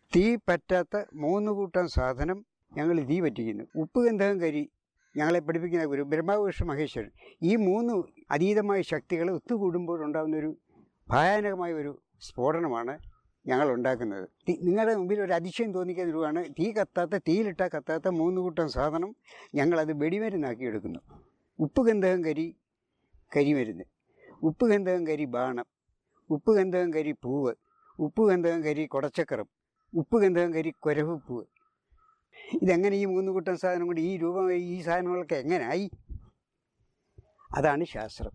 തീ പറ്റാത്ത മൂന്ന് കൂട്ടം സാധനം ഞങ്ങൾ തീ പറ്റിക്കുന്നു ഉപ്പ് ഗന്ധകം കരി ഞങ്ങളെ പഠിപ്പിക്കുന്ന ഗുരു ബ്രഹ്മാവിഷ്ണു മഹേശ്വരൻ ഈ മൂന്ന് അതീതമായ ശക്തികൾ ഒത്തുകൂടുമ്പോഴുണ്ടാകുന്ന ഒരു ഭയാനകമായ ഒരു സ്ഫോടനമാണ് ഞങ്ങൾ ഉണ്ടാക്കുന്നത് തീ നിങ്ങളുടെ മുമ്പിൽ ഒരു അതിശയം തോന്നിക്കുന്ന രൂപമാണ് തീ കത്താത്ത തീയിലിട്ടാൽ കത്താത്ത മൂന്ന് കൂട്ടം സാധനം ഞങ്ങളത് വെടിമരുന്നാക്കി എടുക്കുന്നു ഉപ്പ് ഗന്ധകം കരി കരിമരുന്ന് ഉപ്പ് ഗന്ധകം കരി ബാണം ഉപ്പ് ഗന്ധകം കരി പൂവ് ഉപ്പ് ഗന്ധകം കരി കുടച്ചക്കരം ഉപ്പ് ഗന്ധകം കരി കുരവുപ്പൂവ് ഇതെങ്ങനെ ഈ മൂന്ന് കൂട്ടം സാധനം കൊണ്ട് ഈ രൂപമായി ഈ സാധനങ്ങളൊക്കെ എങ്ങനായി അതാണ് ശാസ്ത്രം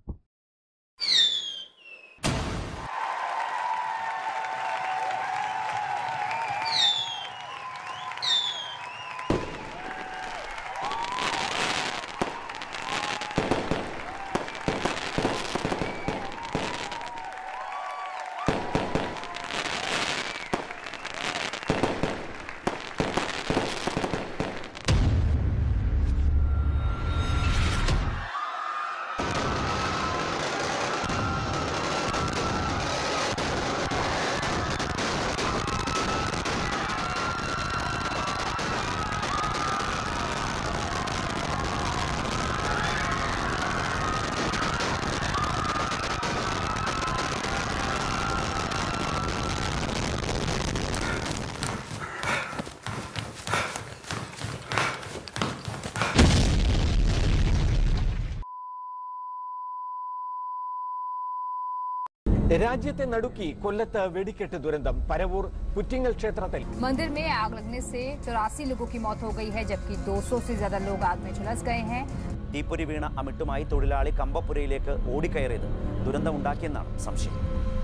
രാജ്യത്തെ നടുക്കി കൊല്ലത്ത് വെടിക്കെട്ട് ദുരന്തം പരവൂർ പുറ്റിങ്ങൽ ക്ഷേത്രത്തിൽ मंदिर में आग लगने से चौरासी लोगों की मौत हो गई है जबकि 200 से ज्यादा लोग आग में झुलस गए हैं തീപ്പൊരി വീണ അമിട്ടുമായി തൊഴിലാളി കമ്പപ്പുരയിലേക്ക് ഓടിക്കയറിയത് ദുരന്തമുണ്ടാക്കിയെന്നാണ് സംശയം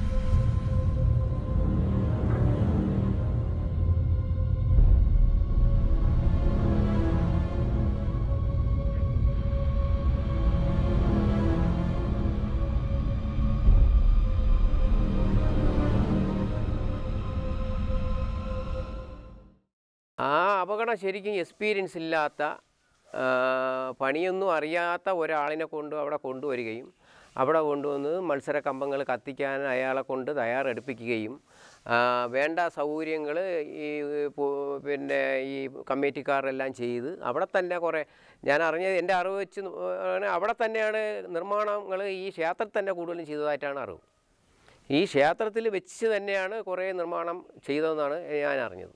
ആ അപകടം ശരിക്കും എക്സ്പീരിയൻസ് ഇല്ലാത്ത ആ, പണിയൊന്നും അറിയാത്ത ഒരാളിനെ കൊണ്ട് അവിടെ കൊണ്ടുവരികയും അവിടെ കൊണ്ടുവന്ന് മത്സര കമ്പങ്ങൾ കത്തിക്കാൻ അയാളെ കൊണ്ട് തയ്യാറെടുപ്പിക്കുകയും ആ, വേണ്ട സൗകര്യങ്ങൾ ഈ പു- പിന്നെ ഈ കമ്മിറ്റിക്കാരെല്ലാം ചെയ്ത് അവിടെ തന്നെ കുറേ ഞാൻ അറിഞ്ഞത് എൻ്റെ അറിവ് വെച്ച് നോ- ആണ് അവിടെ തന്നെയാണ് നിർമ്മാണങ്ങൾ ഈ ക്ഷേത്രത്തിൽ തന്നെ കൂടുതലും ചെയ്തതായിട്ടാണ് അറിവ് ഈ ക്ഷേത്രത്തിൽ വെച്ച് തന്നെയാണ് കുറേ നിർമ്മാണം ചെയ്തതെന്നാണ് ഞാൻ അറിഞ്ഞത്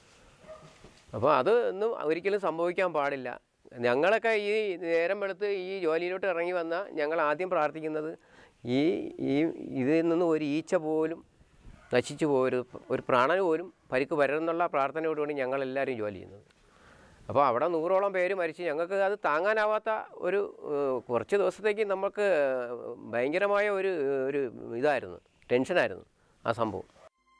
അപ്പോൾ അത് ഒന്നും ഒരിക്കലും സംഭവിക്കാൻ പാടില്ല ഞങ്ങളൊക്കെ ഈ നേരം വെളുത്ത് ഈ ജോലിയിലോട്ട് ഇറങ്ങി വന്ന ഞങ്ങൾ ആദ്യം പ്രാർത്ഥിക്കുന്നത് ഈ ഈ ഇതിൽ നിന്ന് ഒരു ഈച്ച പോലും നശിച്ചു പോകരുത് ഒരു പ്രാണന് പോലും പരിക്ക് വരരുന്നുള്ള പ്രാർത്ഥനയോടുകൂടി ഞങ്ങളെല്ലാവരും ജോലി ചെയ്യുന്നത് അപ്പോൾ അവിടെ നൂറോളം പേര് മരിച്ച് ഞങ്ങൾക്ക് അത് താങ്ങാനാവാത്ത ഒരു ഏഹ്, കുറച്ച് ദിവസത്തേക്ക് നമുക്ക് ഭയങ്കരമായ ഒരു ഒരു ഇതായിരുന്നു ടെൻഷനായിരുന്നു ആ സംഭവം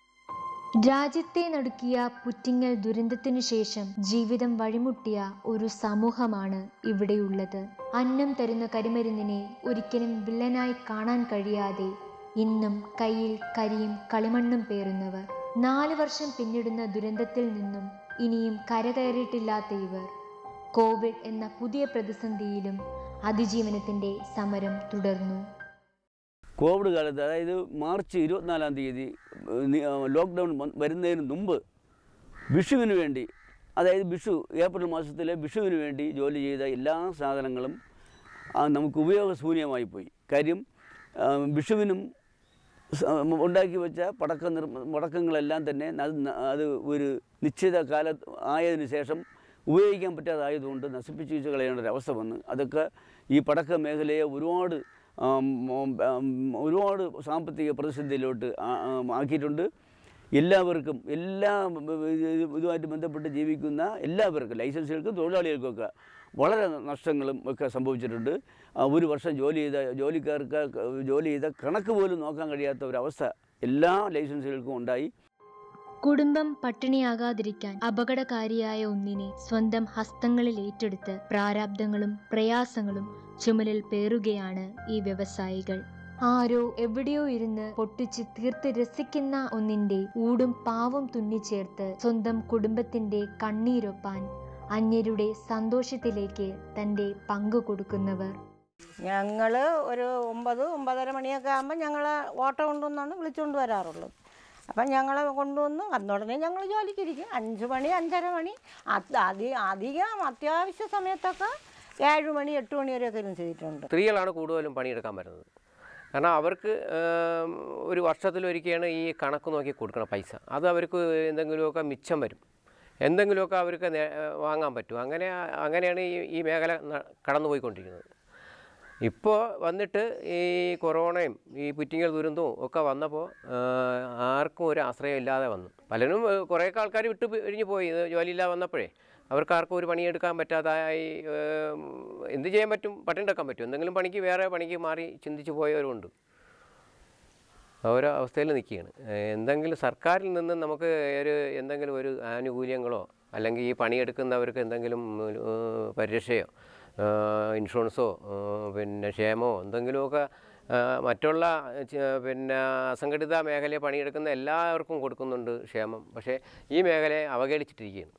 രാജ്യത്തെ നടുക്കിയ പുറ്റിങ്ങൽ ദുരന്തത്തിനു ശേഷം ജീവിതം വഴിമുട്ടിയ ഒരു സമൂഹമാണ് ഇവിടെയുള്ളത് അന്നം തരുന്ന കരിമരുന്നിനെ ഒരിക്കലും വില്ലനായി കാണാൻ കഴിയാതെ ഇന്നും കയ്യിൽ കരിയും കളിമണ്ണും പേറുന്നവർ നാല് വർഷം പിന്നിടുന്ന ദുരന്തത്തിൽ നിന്നും ഇനിയും കരകയറിയിട്ടില്ലാത്ത ഇവർ കോവിഡ് എന്ന പുതിയ പ്രതിസന്ധിയിലും അതിജീവനത്തിന്റെ സമരം തുടർന്നു കോവിഡ് കാലത്ത് അതായത് മാർച്ച് ഇരുപത്തിനാലാം തീയതി ഏഹ്, നി- ആ, ലോക്ക്ഡൗൺ വന്ന് വരുന്നതിന് മുമ്പ് വിഷുവിന് വേണ്ടി അതായത് വിഷു ഏപ്രിൽ മാസത്തിലെ വിഷുവിന് വേണ്ടി ജോലി ചെയ്ത എല്ലാ സാധനങ്ങളും ആ, നമുക്ക് ഉപയോഗശൂന്യമായി പോയി കാര്യം ആ, വിഷുവിനും സ- ഉണ്ടാക്കി വെച്ച പടക്ക നിർ പടക്കങ്ങളെല്ലാം തന്നെ അത് ന- അത് ഒരു നിശ്ചിത കാലത്ത് ആയതിനു ശേഷം ഉപയോഗിക്കാൻ പറ്റാതായതുകൊണ്ട് നശിപ്പിച്ച് വെച്ച് കളയേണ്ട ഒരു അവസ്ഥ വന്ന് അതൊക്കെ ഈ പടക്ക മേഖലയെ ഒരുപാട് ആം, ഉം, ആം, ഒരുപാട് സാമ്പത്തിക പ്രതിസന്ധിയിലോട്ട് ആ- ആം, ആക്കിയിട്ടുണ്ട് എല്ലാവർക്കും എല്ലാ ഇത് ഇതുമായിട്ട് ബന്ധപ്പെട്ട് ജീവിക്കുന്ന എല്ലാവർക്കും ലൈസൻസുകൾക്കും തൊഴിലാളികൾക്കൊക്കെ വളരെ നഷ്ടങ്ങളും ഒക്കെ സംഭവിച്ചിട്ടുണ്ട് ആ, ഒരു വർഷം ജോലി ചെയ്ത ജോലിക്കാർക്ക് ജോലി ചെയ്ത കണക്ക് പോലും നോക്കാൻ കഴിയാത്ത ഒരവസ്ഥ എല്ലാ ലൈസൻസുകൾക്കും ഉണ്ടായി കുടുംബം പട്ടിണിയാകാതിരിക്കാൻ അപകടകാരിയായ ഒന്നിനെ സ്വന്തം ഹസ്തങ്ങളിൽ ഏറ്റെടുത്ത് പ്രാരാബ്ദങ്ങളും പ്രയാസങ്ങളും ചുമലിൽ പേറുകയാണ് ഈ വ്യവസായികൾ ആരോ എവിടെയോ ഇരുന്ന് പൊട്ടിച്ച് തീർത്ത് രസിക്കുന്ന ഒന്നിന്റെ ഊടും പാവും തുന്നിച്ചേർത്ത് സ്വന്തം കുടുംബത്തിന്റെ കണ്ണീരൊപ്പാൻ അന്യരുടെ സന്തോഷത്തിലേക്ക് തന്റെ പങ്കു കൊടുക്കുന്നവർ ഞങ്ങൾ ഒരു ഒമ്പത് ഒമ്പതര മണിയൊക്കെ ആകുമ്പോൾ ഞങ്ങൾ ഓട്ടോ കൊണ്ടുവന്നാണ് വിളിച്ചുകൊണ്ട് വരാറുള്ളത് അപ്പം ഞങ്ങളെ കൊണ്ടുവന്ന് വന്നുടനെ ഞങ്ങൾ ജോലിക്കിരിക്കും അഞ്ച് മണി അഞ്ചര മണി അത് അധി അധികം അത്യാവശ്യ സമയത്തൊക്കെ ഏഴ് മണി എട്ട് മണി വരെയൊക്കെ ഇരുന്ന് ചെയ്തിട്ടുണ്ട് സ്ത്രീകളാണ് കൂടുതലും പണിയെടുക്കാൻ വരുന്നത് കാരണം അവർക്ക് ഏം, ഒരു വർഷത്തിലൊരിക്കലാണ് ഈ കണക്ക് നോക്കി കൊടുക്കണ പൈസ അത് അവർക്ക് എന്തെങ്കിലുമൊക്കെ മിച്ചം വരും എന്തെങ്കിലുമൊക്കെ അവർക്ക് നേ- വാങ്ങാൻ പറ്റും അങ്ങനെ അങ്ങനെയാണ് ഈ ഈ മേഖല ന- കടന്നുപോയിക്കൊണ്ടിരിക്കുന്നത് ഇപ്പോൾ വന്നിട്ട് ഈ കൊറോണയും ഈ പുറ്റിങ്ങൽ ദുരന്തവും ഒക്കെ വന്നപ്പോൾ ആർക്കും ഒരു ആശ്രയം ഇല്ലാതെ വന്നു പലരും ഏഹ്, കുറേയൊക്കെ ആൾക്കാർ വിട്ട് പിരിഞ്ഞു പോയി ഇത് ജോലിയില്ലാതെ വന്നപ്പോഴേ അവർക്ക് ആർക്കും ഒരു പണിയെടുക്കാൻ പറ്റാതായി ഏം, എന്ത് ചെയ്യാൻ പറ്റും പട്ടിണിയെടുക്കാൻ പറ്റും എന്തെങ്കിലും പണിക്ക് വേറെ പണിക്ക് മാറി ചിന്തിച്ച് പോയവരുമുണ്ട് ഓരോ അവസ്ഥയിൽ നിൽക്കുകയാണ് ഏഹ്, എന്തെങ്കിലും സർക്കാരിൽ നിന്ന് നമുക്ക് ഒരു എന്തെങ്കിലും ഒരു ആനുകൂല്യങ്ങളോ അല്ലെങ്കിൽ ഈ പണിയെടുക്കുന്നവർക്ക് എന്തെങ്കിലും ഏഹ്, പരിരക്ഷയോ ഏഹ്, ഇൻഷുറൻസോ ഏഹ്, പിന്നെ ക്ഷേമമോ എന്തെങ്കിലുമൊക്കെ ഏഹ്, മറ്റുള്ള ച- പിന്നെ അസംഘടിത മേഖലയിൽ പണിയെടുക്കുന്ന എല്ലാവർക്കും കൊടുക്കുന്നുണ്ട് ക്ഷേമം പക്ഷേ ഈ മേഖലയെ അവഗണിച്ചിട്ടിരിക്കുകയാണ്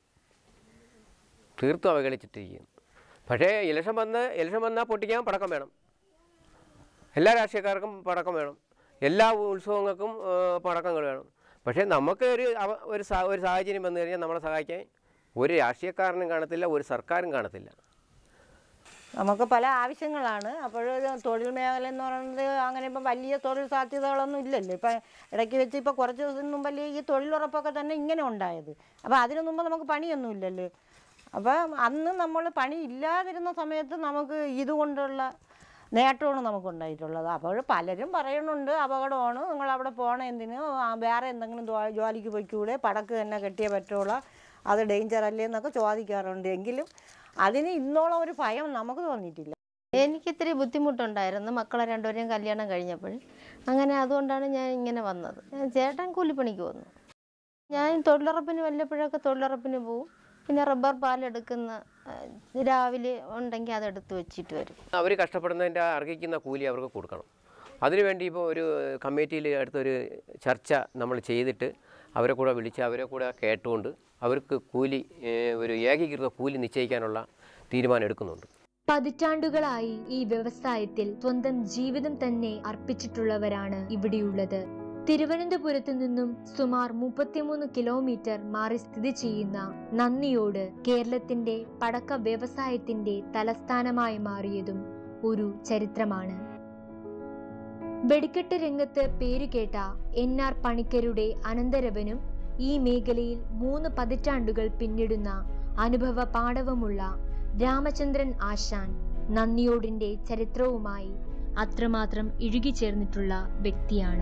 തീർത്തും അവഗണിച്ചിട്ടിരിക്കുകയാണ് പക്ഷേ ഇലക്ഷൻ വന്ന് ഇലക്ഷൻ വന്നാൽ പൊട്ടിക്കാൻ പടക്കം വേണം എല്ലാ രാഷ്ട്രീയക്കാർക്കും പടക്കം വേണം എല്ലാ ഉത്സവങ്ങൾക്കും ആ, പടക്കങ്ങൾ വേണം പക്ഷേ നമുക്ക് ഒരു അവ- ഒരു സാ ഒരു സാഹചര്യം വന്നു കഴിഞ്ഞാൽ നമ്മളെ സഹായിക്കാൻ ഒരു രാഷ്ട്രീയക്കാരനും കാണത്തില്ല ഒരു സർക്കാരും കാണത്തില്ല നമുക്ക് പല ആവശ്യങ്ങളാണ് അപ്പോൾ തൊഴിൽ മേഖല എന്ന് പറയുന്നത് അങ്ങനെ ഇപ്പം വലിയ തൊഴിൽ സാധ്യതകളൊന്നും ഇല്ലല്ലോ ഇപ്പം ഇടയ്ക്ക് വെച്ച് ഇപ്പോൾ കുറച്ച് ദിവസം മുമ്പല്ലേ ഈ തൊഴിലുറപ്പൊക്കെ തന്നെ ഇങ്ങനെ ഉണ്ടായത് അപ്പോൾ അതിനു മുമ്പ് നമുക്ക് പണിയൊന്നും ഇല്ലല്ലോ അപ്പം അന്ന് നമ്മൾ പണി ഇല്ലാതിരുന്ന സമയത്ത് നമുക്ക് ഇതുകൊണ്ടുള്ള നേട്ടമാണ് നമുക്കുണ്ടായിട്ടുള്ളത് അപ്പോൾ പലരും പറയുന്നുണ്ട് അപകടമാണ് നിങ്ങൾ അവിടെ പോകണം എന്തിന് ആ, വേറെ എന്തെങ്കിലും ജോ- ജോലിക്ക് പോയിക്കൂടെ പടക്ക് തന്നെ കെട്ടിയേ പറ്റുള്ളൂ അത് ഡേഞ്ചർ അല്ലേ എന്നൊക്കെ ചോദിക്കാറുണ്ട് എങ്കിലും അതിന് ഇന്നോളം ഒരു ഭയം നമുക്ക് തോന്നിയിട്ടില്ല എനിക്കിത്തിരി ബുദ്ധിമുട്ടുണ്ടായിരുന്നു മക്കളെ രണ്ടുപേരെയും കല്യാണം കഴിഞ്ഞപ്പോൾ അങ്ങനെ അതുകൊണ്ടാണ് ഞാൻ ഇങ്ങനെ വന്നത് ഞാൻ ചേട്ടൻ കൂലിപ്പണിക്ക് വന്നു ഞാൻ തൊഴിലുറപ്പിന് വല്ലപ്പോഴൊക്കെ തൊഴിലുറപ്പിന് പോവും പിന്നെ റബ്ബർ പാലെടുക്കുന്ന ആ, രാവിലെ ഉണ്ടെങ്കിൽ അതെടുത്ത് വെച്ചിട്ട് വരും അവർ കഷ്ടപ്പെടുന്നതിൻ്റെ അർഹിക്കുന്ന കൂലി അവർക്ക് കൊടുക്കണം അതിനുവേണ്ടി ഇപ്പോൾ ഒരു കമ്മിറ്റിയിൽ അടുത്തൊരു ചർച്ച നമ്മൾ ചെയ്തിട്ട് അവരെ കൂടെ വിളിച്ച് അവരെ കൂടെ കേട്ടുകൊണ്ട് അവർക്ക് കൂലി ഏഹ്, ഒരു ഏകീകൃത കൂലി നിശ്ചയിക്കാനുള്ള തീരുമാനം എടുക്കുന്നുണ്ട് പതിറ്റാണ്ടുകളായി ഈ വ്യവസായത്തിൽ സ്വന്തം ജീവിതം തന്നെ അർപ്പിച്ചിട്ടുള്ളവരാണ് ഇവിടെയുള്ളത് തിരുവനന്തപുരത്ത് നിന്നും സുമാർ മുപ്പത്തിമൂന്ന് കിലോമീറ്റർ മാറി സ്ഥിതി ചെയ്യുന്ന നന്ദിയോട് കേരളത്തിന്റെ പടക്ക വ്യവസായത്തിന്റെ തലസ്ഥാനമായി മാറിയതും ഒരു ചരിത്രമാണ് വെടിക്കെട്ട് രംഗത്ത് പേരുകേട്ട എൻ ആർ പണിക്കരുടെ അനന്തരവനും ഈ മേഖലയിൽ മൂന്ന് പതിറ്റാണ്ടുകൾ പിന്നിടുന്ന അനുഭവ പാടവമുള്ള രാമചന്ദ്രൻ ആശാൻ നന്ദിയോടിന്റെ ചരിത്രവുമായി അത്രമാത്രം ഇഴുകിച്ചേർന്നിട്ടുള്ള വ്യക്തിയാണ്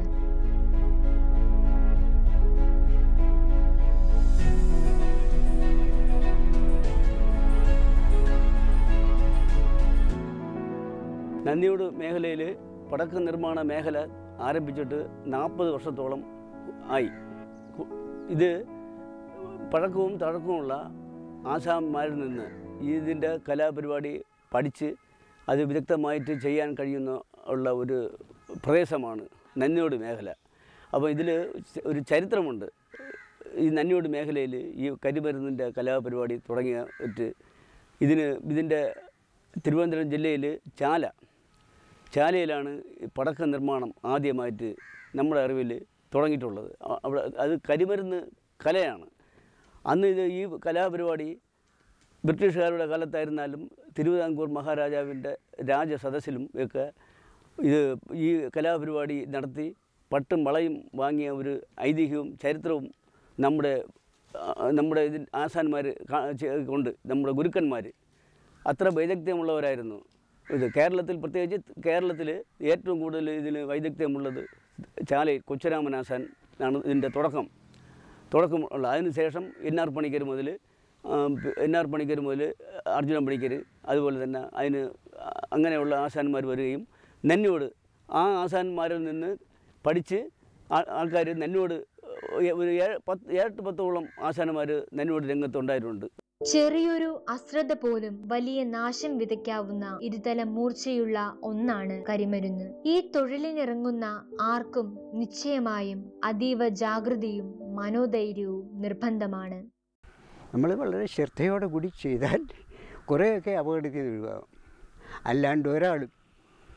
നന്ദിയോട് മേഖലയിൽ പടക്ക നിർമ്മാണ മേഖല ആരംഭിച്ചിട്ട് നാൽപ്പത് വർഷത്തോളം ആയി കു- ഇത് പഴക്കവും തഴക്കവുമുള്ള ആശാന്മാരിൽ നിന്ന് ഇതിൻ്റെ കലാപരിപാടി പഠിച്ച് അത് വിദഗ്ധമായിട്ട് ചെയ്യാൻ കഴിയുന്ന ഉള്ള ഒരു പ്രദേശമാണ് നന്ദിയോട് മേഖല അപ്പോൾ ഇതിൽ ഒരു ചരിത്രമുണ്ട് ഈ നന്ദിയോട് മേഖലയിൽ ഈ കരിമരുന്നിൻ്റെ കലാപരിപാടി തുടങ്ങിയിട്ട് ഇതിന് ഇതിൻ്റെ തിരുവനന്തപുരം ജില്ലയിൽ ചാല ചാലയിലാണ് ഈ പടക്ക നിർമ്മാണം ആദ്യമായിട്ട് നമ്മുടെ അറിവിൽ തുടങ്ങിയിട്ടുള്ളത് അ- അവിടെ അത് കരിമരുന്ന് കലയാണ് അന്ന് ഇത് ഈ കലാപരിപാടി ബ്രിട്ടീഷുകാരുടെ കാലത്തായിരുന്നാലും തിരുവിതാംകൂർ മഹാരാജാവിൻ്റെ രാജസദസ്സിലും ഒക്കെ ഇത് ഈ കലാപരിപാടി നടത്തി പട്ടും വളയും വാങ്ങിയ ഒരു ഐതിഹ്യവും ചരിത്രവും നമ്മുടെ ആ, നമ്മുടെ ഇതിൽ ആശാന്മാർ കൊണ്ട് നമ്മുടെ ഗുരുക്കന്മാർ അത്ര വൈദഗ്ധ്യമുള്ളവരായിരുന്നു ഇത് കേരളത്തിൽ പ്രത്യേകിച്ച് കേരളത്തിൽ ഏറ്റവും കൂടുതൽ ഇതിന് വൈദഗ്ധ്യമുള്ളത് ചാലയിൽ കൊച്ചുരാമനാശാൻ ആണ് ഇതിൻ്റെ തുടക്കം തുടക്കം ഉള്ള അതിനുശേഷം എൻ ആർ പണിക്കർ മുതൽ എൻ ആർ പണിക്കർ മുതൽ അർജുനൻ പണിക്കർ അതുപോലെ തന്നെ അതിന് അങ്ങനെയുള്ള ആശാന്മാർ വരികയും നെന്നോട് ആ ആശാന്മാരിൽ നിന്ന് പഠിച്ച് ആൾക്കാർ നെന്നോട് ഒരു ഏഴ് പത്ത് ഏഴെട്ട് പത്തോളം ആശാന്മാർ നെന്നോട് രംഗത്തുണ്ടായിട്ടുണ്ട് ചെറിയൊരു അശ്രദ്ധ പോലും വലിയ നാശം വിതയ്ക്കാവുന്ന ഇരുതല മൂർച്ചയുള്ള ഒന്നാണ് കരിമരുന്ന് ഈ തൊഴിലിനിറങ്ങുന്ന ആർക്കും നിശ്ചയമായും അതീവ ജാഗ്രതയും മനോധൈര്യവും നിർബന്ധമാണ് നമ്മൾ വളരെ ശ്രദ്ധയോടെ കൂടി ചെയ്താൽ കുറേയൊക്കെ അപകടത്തിൽ നിന്ന് ഒഴിവാകും അല്ലാണ്ട് ഒരാളും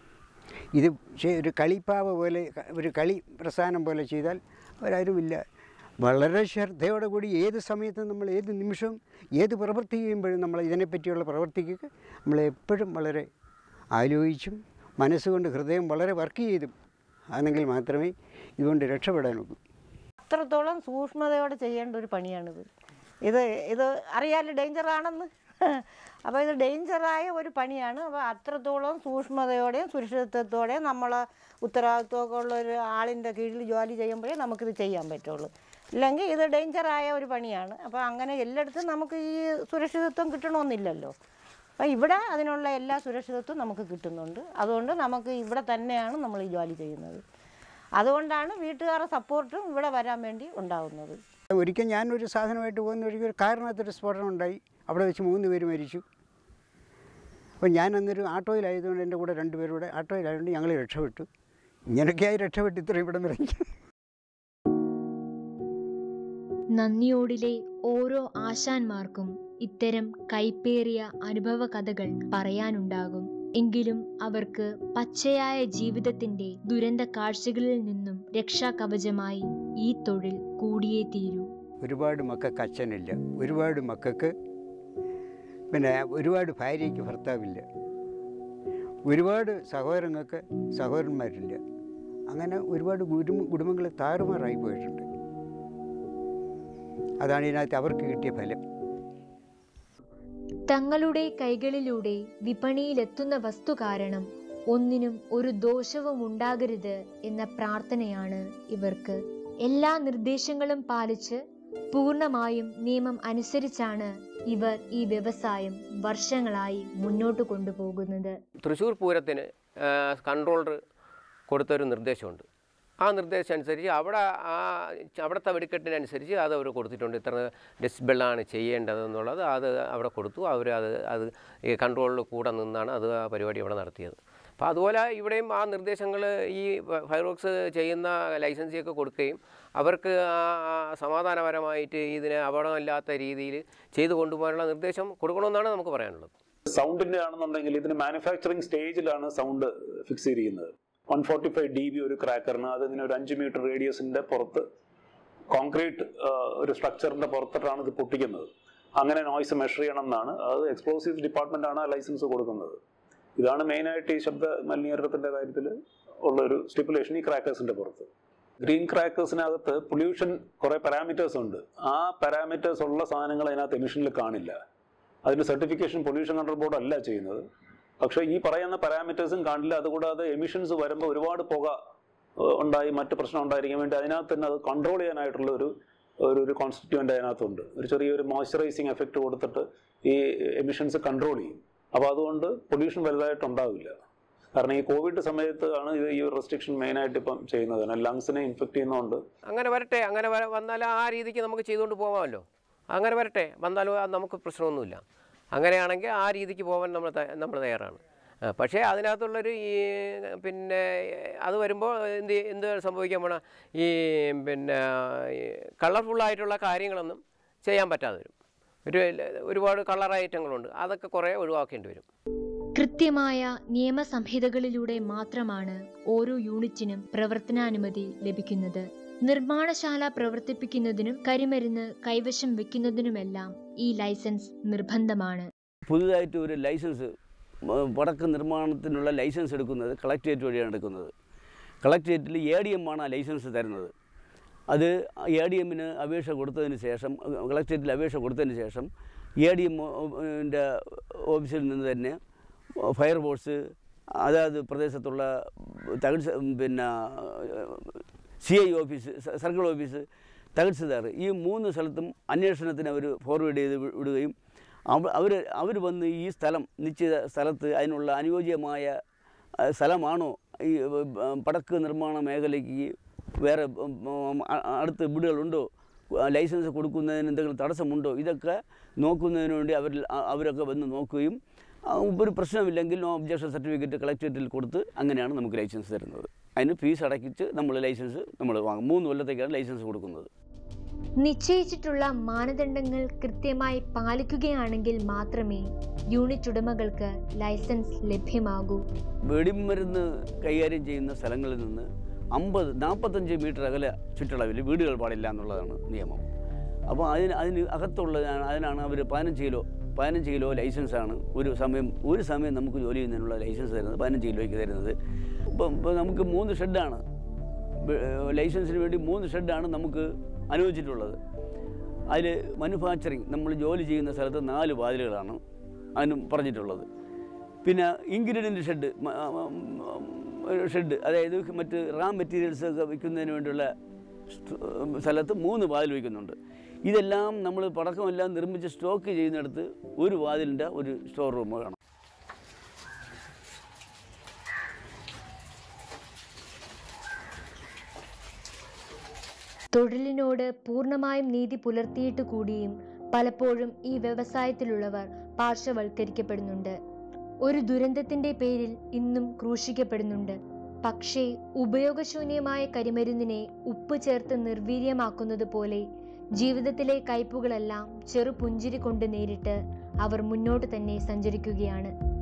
ഇത് പക്ഷേ ഒരു കളിപ്പാവ പോലെ ഒരു കളി പ്രസ്ഥാനം പോലെ ചെയ്താൽ അവരാരുമില്ല വളരെ ശ്രദ്ധയോടെ കൂടി ഏത് സമയത്തും നമ്മൾ ഏത് നിമിഷവും ഏത് പ്രവൃത്തി ചെയ്യുമ്പോഴും നമ്മൾ ഇതിനെപ്പറ്റിയുള്ള പ്രവൃത്തിക്ക് നമ്മൾ എപ്പോഴും വളരെ ആലോചിച്ചും മനസ്സുകൊണ്ട് ഹൃദയം വളരെ വർക്ക് ചെയ്തും ആണെങ്കിൽ മാത്രമേ ഇതുകൊണ്ട് രക്ഷപ്പെടാനൊക്കൂ അത്രത്തോളം സൂക്ഷ്മതയോടെ ചെയ്യേണ്ട ഒരു പണിയാണിത് ഇത് ഇത് അറിയാലോ ഡേഞ്ചറാണെന്ന് അപ്പോൾ ഇത് ഡേഞ്ചറായ ഒരു പണിയാണ് അപ്പോൾ അത്രത്തോളം സൂക്ഷ്മതയോടെയും സുരക്ഷിതത്വത്തോടെയും നമ്മൾ ഉത്തരവാദിത്വമൊക്കെ ഉള്ള ഒരു ആളിൻ്റെ കീഴിൽ ജോലി ചെയ്യുമ്പോഴേ നമുക്കിത് ചെയ്യാൻ പറ്റുള്ളൂ ഇല്ലെങ്കിൽ ഇത് ഡേഞ്ചറായ ഒരു പണിയാണ് അപ്പോൾ അങ്ങനെ എല്ലായിടത്തും നമുക്ക് ഈ സുരക്ഷിതത്വം കിട്ടണമെന്നില്ലല്ലോ അപ്പോൾ ഇവിടെ അതിനുള്ള എല്ലാ സുരക്ഷിതത്വം നമുക്ക് കിട്ടുന്നുണ്ട് അതുകൊണ്ട് നമുക്ക് ഇവിടെ തന്നെയാണ് നമ്മൾ ഈ ജോലി ചെയ്യുന്നത് അതുകൊണ്ടാണ് വീട്ടുകാരുടെ സപ്പോർട്ടും ഇവിടെ വരാൻ വേണ്ടി ഉണ്ടാകുന്നത് ഒരിക്കൽ ഞാനൊരു സാധനമായിട്ട് പോകുന്ന ഒരിക്കൽ ഒരു കാറിനകത്തൊരു സ്ഫോടനം ഉണ്ടായി അവിടെ വെച്ച് മൂന്ന് പേര് മരിച്ചു അപ്പോൾ ഞാൻ അന്നൊരു ആട്ടോയിലായതുകൊണ്ട് എൻ്റെ കൂടെ രണ്ട് പേരും കൂടെ ആട്ടോയിലായതുകൊണ്ട് ഞങ്ങൾ രക്ഷപ്പെട്ടു ഇങ്ങനെയൊക്കെയായി രക്ഷപ്പെട്ട് ഇത്രയും ഇവിടം വരെ നന്ദിയോടിലെ ഓരോ ആശാന്മാർക്കും ഇത്തരം കൈപ്പേറിയ അനുഭവ കഥകൾ പറയാനുണ്ടാകും എങ്കിലും അവർക്ക് പച്ചയായ ജീവിതത്തിന്റെ ദുരന്ത കാഴ്ചകളിൽ നിന്നും രക്ഷാകവചമായി ഈ തൊഴിൽ കൂടിയേ തീരൂ ഒരുപാട് മക്കൾക്ക് അച്ഛനില്ല ഒരുപാട് മക്കൾക്ക് പിന്നെ ഒരുപാട് ഭാര്യയ്ക്ക് ഭർത്താവില്ല ഒരുപാട് സഹോദരങ്ങൾക്ക് സഹോദരന്മാരില്ല അങ്ങനെ ഒരുപാട് കുടുംബ കുടുംബങ്ങൾ താറുമാറായി പോയിട്ടുണ്ട് അതാണ് ഇതിനകത്ത് അവർക്ക് കിട്ടിയ ഫലം തങ്ങളുടെ കൈകളിലൂടെ വിപണിയിലെത്തുന്ന വസ്തു കാരണം ഒന്നിനും ഒരു ദോഷവും ഉണ്ടാകരുത് എന്ന പ്രാർത്ഥനയാണ് ഇവർക്ക് എല്ലാ നിർദ്ദേശങ്ങളും പാലിച്ച് പൂർണ്ണമായും നിയമം അനുസരിച്ചാണ് ഇവർ ഈ വ്യവസായം വർഷങ്ങളായി മുന്നോട്ട് കൊണ്ടുപോകുന്നത് തൃശ്ശൂർ പൂരത്തിന് കൺട്രോളർ കൊടുത്തൊരു നിർദ്ദേശമുണ്ട് ആ നിർദ്ദേശം അനുസരിച്ച് അവിടെ ആ അവിടുത്തെ വെടിക്കെട്ടിനനുസരിച്ച് അത് അവർ കൊടുത്തിട്ടുണ്ട് ഇത്ര ഡെസിബിളാണ് ചെയ്യേണ്ടതെന്നുള്ളത് അത് അവിടെ കൊടുത്തു അവർ അത് അത് ഈ കൺട്രോളിൽ കൂടെ നിന്നാണ് അത് ആ പരിപാടി അവിടെ നടത്തിയത് അപ്പോൾ അതുപോലെ ഇവിടെയും ആ നിർദ്ദേശങ്ങൾ ഈ ഫയർവർക്സ് ചെയ്യുന്ന ലൈസൻസിയൊക്കെ കൊടുക്കുകയും അവർക്ക് ആ സമാധാനപരമായിട്ട് ഇതിനെ അപകടമില്ലാത്ത രീതിയിൽ ചെയ്തു കൊണ്ടുപോകാനുള്ള നിർദ്ദേശം കൊടുക്കണമെന്നാണ് നമുക്ക് പറയാനുള്ളത് സൗണ്ടിന്റെ ആണെന്നുണ്ടെങ്കിൽ ഇതിന് മാനുഫാക്ചറിങ് സ്റ്റേജിലാണ് സൗണ്ട് ഫിക്സ് ചെയ്തിരിക്കുന്നത് one forty five D B ഒരു ക്രാക്കറിന് അതിങ്ങനെ ഒരു അഞ്ച് മീറ്റർ റേഡിയസിന്റെ പുറത്ത് കോൺക്രീറ്റ് ഒരു സ്ട്രക്ചറിന്റെ പുറത്തിട്ടാണ് ഇത് പൊട്ടിക്കുന്നത് അങ്ങനെ നോയ്സ് മെഷർ ചെയ്യണം എന്നാണ് അത് എക്സ്പ്ലോസീവ്സ് ഡിപ്പാർട്ട്മെന്റ് ആണ് ലൈസൻസ് കൊടുക്കുന്നത് ഇതാണ് മെയിനായിട്ട് ഈ ശബ്ദ മലിനീകരണത്തിന്റെ കാര്യത്തിൽ ഉള്ള ഒരു സ്റ്റിപ്പുലേഷൻ ഈ ക്രാക്കേഴ്സിന്റെ പുറത്ത് ഗ്രീൻ ക്രാക്കേഴ്സിനകത്ത് പൊല്യൂഷൻ കുറെ പാരാമീറ്റേഴ്സ് ഉണ്ട് ആ പാരാമീറ്റേഴ്സ് ഉള്ള സാധനങ്ങൾ അതിനകത്ത് എമിഷനിൽ കാണില്ല അതിന് സർട്ടിഫിക്കേഷൻ പൊല്യൂഷൻ കൺട്രോൾ ബോർഡ് അല്ല ചെയ്യുന്നത് പക്ഷേ ഈ പറയുന്ന പാരാമീറ്റേഴ്സും കാണില്ല അതുകൂടാതെ എമിഷൻസ് വരുമ്പോൾ ഒരുപാട് പുക ഏഹ്, ഉണ്ടായി മറ്റ് പ്രശ്നം ഉണ്ടായിരിക്കാൻ വേണ്ടി അതിനകത്ത് തന്നെ അത് കൺട്രോൾ ചെയ്യാനായിട്ടുള്ള ഒരു ഒരു ഒരു കോൺസ്റ്റിറ്റ്യൂവൻ്റ് അതിനകത്തുണ്ട് ഒരു ചെറിയൊരു മോയ്സ്ചറൈസിങ് എഫക്റ്റ് കൊടുത്തിട്ട് ഈ എമിഷൻസ് കൺട്രോൾ ചെയ്യും അപ്പോൾ അതുകൊണ്ട് പൊല്യൂഷൻ വലുതായിട്ട് ഉണ്ടാവില്ല കാരണം ഈ കോവിഡ് സമയത്ത് ആണ് ഇത് ഈ റെസ്ട്രിക്ഷൻ മെയിനായിട്ട് ഇപ്പം ചെയ്യുന്നത് കാരണം ലങ്സിനെ ഇൻഫെക്ട് ചെയ്യുന്നതുകൊണ്ട് അങ്ങനെ വരട്ടെ അങ്ങനെ വര വന്നാൽ ആ രീതിക്ക് നമുക്ക് ചെയ്തുകൊണ്ട് പോകാമല്ലോ അങ്ങനെ വരട്ടെ വന്നാലും അത് നമുക്ക് പ്രശ്നമൊന്നുമില്ല അങ്ങനെയാണെങ്കിൽ ആ രീതിക്ക് പോകാൻ നമ്മൾ ത- നമ്മൾ തയ്യാറാണ് ആ, പക്ഷേ അതിനകത്തുള്ളൊരു ഈ പിന്നെ അത് വരുമ്പോൾ എന്ത് എന്ത് സംഭവിക്കാൻ പോണ ഈ പിന്നെ കളർഫുള്ളായിട്ടുള്ള കാര്യങ്ങളൊന്നും ചെയ്യാൻ പറ്റാതെ വരും ഒരു ഒരുപാട് കളർ ഐറ്റങ്ങളുണ്ട് അതൊക്കെ കുറേ ഒഴിവാക്കേണ്ടി വരും കൃത്യമായ നിയമസംഹിതകളിലൂടെ മാത്രമാണ് ഓരോ യൂണിറ്റിനും പ്രവർത്തനാനുമതി ലഭിക്കുന്നത് നിർമ്മാണശാല പ്രവർത്തിപ്പിക്കുന്നതിനും കരിമരുന്ന് കൈവശം വെക്കുന്നതിനുമെല്ലാം ഈ ലൈസൻസ് നിർബന്ധമാണ് പുതുതായിട്ട് ഒരു ലൈസൻസ് മ- പടക്ക നിർമ്മാണത്തിനുള്ള ലൈസൻസ് എടുക്കുന്നത് കളക്ട്രേറ്റ് വഴിയാണ് എടുക്കുന്നത് കളക്ട്രേറ്റിൽ എ ഡി എം ആണ് ആ ലൈസൻസ് തരുന്നത് അത് എ ഡി എമ്മിന് അപേക്ഷ കൊടുത്തതിന് ശേഷം കളക്ട്രേറ്റിൽ അപേക്ഷ കൊടുത്തതിന് ശേഷം എ ഡി എമ്മിൻ്റെ ഓഫീസിൽ നിന്ന് തന്നെ ഫയർ ഫോഴ്സ് അതാത് പ്രദേശത്തുള്ള തകിട് പിന്നെ സി ഐ ഓഫീസ് സ- സർക്കിൾ ഓഫീസ് തകിട്സുദാർ ഈ മൂന്ന് സ്ഥലത്തും അന്വേഷണത്തിന് അവർ ഫോർവേഡ് ചെയ്ത് വി- വിടുകയും അവർ അവർ വന്ന് ഈ സ്ഥലം നിശ്ചിത സ്ഥലത്ത് അതിനുള്ള അനുയോജ്യമായ ആ, സ്ഥലമാണോ ഈ ഉം, പടക്ക് നിർമ്മാണ മേഖലയ്ക്ക് വേറെ ഉം, ഉം, അ- അടുത്ത് വീടുകളുണ്ടോ ആ, ലൈസൻസ് കൊടുക്കുന്നതിന് എന്തെങ്കിലും തടസ്സമുണ്ടോ ഇതൊക്കെ നോക്കുന്നതിന് വേണ്ടി അവർ അവരൊക്കെ വന്ന് നോക്കുകയും ആ, ഒരു പ്രശ്നമില്ലെങ്കിൽ നോ ഒബ്ജക്ഷൻ സർട്ടിഫിക്കറ്റ് കളക്ടറേറ്റിൽ കൊടുത്ത് അങ്ങനെയാണ് നമുക്ക് ലൈസൻസ് തരുന്നത് അതിന് ഫീസ് അടക്കിച്ച് നമ്മൾ ലൈസൻസ് നമ്മൾ വാങ്ങും മൂന്ന് കൊല്ലത്തേക്കാണ് ലൈസൻസ് കൊടുക്കുന്നത് നിശ്ചയിച്ചിട്ടുള്ള മാനദണ്ഡങ്ങൾ കൃത്യമായി പാലിക്കുകയാണെങ്കിൽ മാത്രമേ യൂണിറ്റ് ഉടമകൾക്ക് ലൈസൻസ് ലഭ്യമാകൂ വെടിമരുന്ന് കൈകാര്യം ചെയ്യുന്ന സ്ഥലങ്ങളിൽ നിന്ന് അമ്പത് നാൽപ്പത്തഞ്ച് മീറ്റർ അകലെ ചുറ്റളവിൽ വീടുകൾ പാടില്ല എന്നുള്ളതാണ് നിയമം അപ്പോൾ അതിന് അതിന് അകത്തുള്ളതാണ് അതിനാണ് അവർ പതിനഞ്ച് കിലോ പതിനഞ്ച് കിലോ ലൈസൻസാണ് ഒരു സമയം ഒരു സമയം നമുക്ക് ജോലി ചെയ്യുന്നതിനുള്ള ലൈസൻസ് തരുന്നത് പതിനഞ്ച് കിലോയ്ക്ക് തരുന്നത് ഇപ്പം ഇപ്പോൾ നമുക്ക് മൂന്ന് ഷെഡാണ് ലൈസൻസിന് വേണ്ടി മൂന്ന് ഷെഡാണ് നമുക്ക് അനുവദിച്ചിട്ടുള്ളത് അതിൽ മാനുഫാക്ചറിങ് നമ്മൾ ജോലി ചെയ്യുന്ന സ്ഥലത്ത് നാല് വാതിലുകളാണ് അതിന് പറഞ്ഞിട്ടുള്ളത് പിന്നെ ഇൻഗ്രീഡിയൻ്റ് ഷെഡ് ഷെഡ് അതായത് മറ്റ് റാ മെറ്റീരിയൽസ് ഒക്കെ വിൽക്കുന്നതിന് വേണ്ടിയുള്ള സ്റ്റ- സ്ഥലത്ത് മൂന്ന് വാതിൽ വയ്ക്കുന്നുണ്ട് ഇതെല്ലാം നമ്മൾ പടക്കമെല്ലാം നിർമ്മിച്ച് സ്റ്റോക്ക് ചെയ്യുന്നിടത്ത് ഒരു വാതിലിൻ്റെ ഒരു സ്റ്റോർ റൂം വേണം തൊഴിലിനോട് പൂർണ്ണമായും നീതി പുലർത്തിയിട്ട് കൂടിയും പലപ്പോഴും ഈ വ്യവസായത്തിലുള്ളവർ പാർശ്വവൽക്കരിക്കപ്പെടുന്നുണ്ട് ഒരു ദുരന്തത്തിന്റെ പേരിൽ ഇന്നും ക്രൂശിക്കപ്പെടുന്നുണ്ട് പക്ഷേ ഉപയോഗശൂന്യമായ കരിമരുന്നിനെ ഉപ്പ് ചേർത്ത് നിർവീര്യമാക്കുന്നത് പോലെ ജീവിതത്തിലെ കയ്പുകളെല്ലാം ചെറുപുഞ്ചിരി കൊണ്ട് നേരിട്ട് അവർ മുന്നോട്ട് തന്നെ സഞ്ചരിക്കുകയാണ്